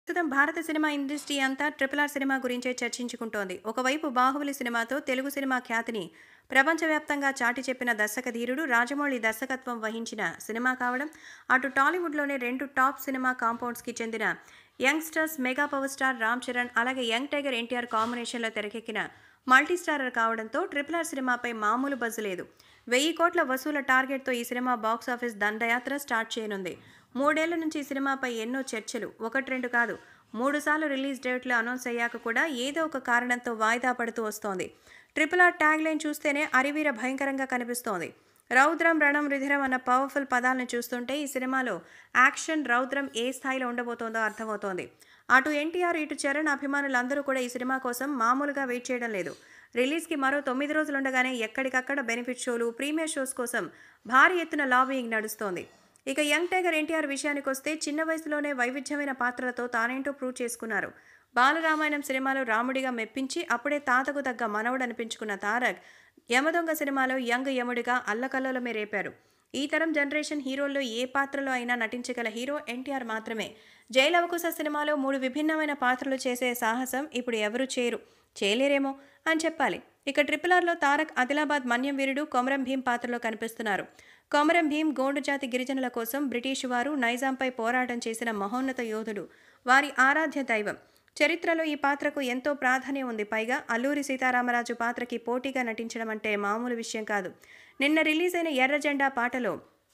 ప్రస్తుతం భారత cinema industry అంతా ట్రిపుల్ ఆర్ సినిమా గురించే చర్చించుకుంటోంది ఒకవైపు బాహుబలి సినిమాతో తెలుగు సినిమా ఖ్యాతిని ప్రపంచవ్యాప్తంగా చాటి చెప్పిన దర్శక ధీరుడు రాజమౌళి దర్శకత్వం వహించిన సినిమా కావడం అటు టాలీవుడ్లోనే రెండు టాప్ సినిమా కాంపౌండ్స్కి చెందిన youngsters mega power star Ram Charan అలాగే యంగ్ టైగర్ ఎన్టీఆర్ కాంబినేషన్లో తెరకెక్కిన మల్టీ స్టారర్ కావడంతో ట్రిపుల్ ఆర్ సినిమాపై మామూలు బజ్జు లేదు వెయ్యి కోట్ల వసూల టార్గెట్తో ఈ సినిమా బాక్స్ ఆఫీస్ దండయాత్ర స్టార్ట్ చేయనుంది మూడేళ్ల నుంచి ఈ సినిమాపై ఎన్నో చర్చలు ఒకటి రెండు కాదు మూడుసార్లు రిలీజ్ డేట్లు అనౌన్స్ అయ్యాక కూడా ఏదో ఒక కారణంతో వాయిదా పడుతూ వస్తోంది ట్రిపుల్ ఆర్ ట్యాగ్ లైన్ చూస్తేనే అరివీర భయంకరంగా కనిపిస్తోంది రౌద్రం రణం రుధిరం అన్న పవర్ఫుల్ పదాలను చూస్తుంటే ఈ సినిమాలో యాక్షన్ రౌద్రం ఏ స్థాయిలో ఉండబోతోందో అర్థమవుతోంది అటు ఎన్టీఆర్ ఇటు చరణ్ అభిమానులందరూ కూడా ఈ సినిమా కోసం మామూలుగా వెయిట్ చేయడం లేదు రిలీజ్కి మరో తొమ్మిది రోజులుండగానే ఎక్కడికక్కడ బెనిఫిట్ షోలు ప్రీమియర్ షోస్ కోసం భారీ ఎత్తున లాబింగ్ నడుస్తోంది ఇక యంగ్ టైగర్ ఎన్టీఆర్ విషయానికి వస్తే చిన్న వయసులోనే వైవిధ్యమైన పాత్రలతో తానేంటో ప్రూవ్ చేసుకున్నారు బాలరామాయణం సినిమాలో రాముడిగా మెప్పించి అప్పుడే తాతకు తగ్గ మనవడు అనిపించుకున్న తారక్ యమదొంగ సినిమాలో యంగ్ యముడిగా అల్లకల్లోలమే రేపారు ఈ తరం జనరేషన్ హీరోల్లో ఏ పాత్రలో అయినా నటించగల హీరో ఎన్టీఆర్ మాత్రమే జైలవకుశ సినిమాలో మూడు విభిన్నమైన పాత్రలు చేసే సాహసం ఇప్పుడు ఎవరు చేయరు చేయలేరేమో అని చెప్పాలి ఇక ట్రిపుల్ ఆర్లో తారక్ ఆదిలాబాద్ మన్యం వీరుడు కొమరం భీం పాత్రలో కనిపిస్తున్నారు కొమరం భీం గోండు జాతి గిరిజనుల కోసం బ్రిటిష్ వారు నైజాంపై పోరాటం చేసిన మహోన్నత యోధుడు వారి ఆరాధ్య దైవం చరిత్రలో ఈ పాత్రకు ఎంతో ప్రాధాన్యం ఉంది పైగా అల్లూరి సీతారామరాజు పాత్రకి పోటీగా నటించడం అంటే మామూలు విషయం కాదు నిన్న రిలీజ్ అయిన ఎర్ర జెండా పాటలో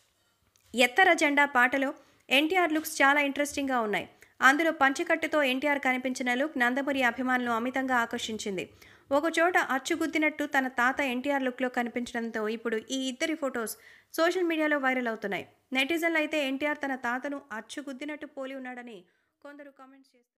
ఎత్తర జెండా పాటలో ఎన్టీఆర్ లుక్స్ చాలా ఇంట్రెస్టింగ్గా ఉన్నాయి అందులో పంచకట్టుతో ఎన్టీఆర్ కనిపించిన లుక్ నందమూరి అభిమానులు అమితంగా ఆకర్షించింది ఒకచోట అచ్చుగుద్దినట్టు తన తాత ఎన్టీఆర్ లుక్లో కనిపించడంతో ఇప్పుడు ఈ ఇద్దరి ఫొటోస్ సోషల్ మీడియాలో వైరల్ అవుతున్నాయి నెటిజన్లు అయితే ఎన్టీఆర్ తన తాతను అచ్చుగుద్దినట్టు పోలి ఉన్నాడని కొందరు కామెంట్స్ చేస్తారు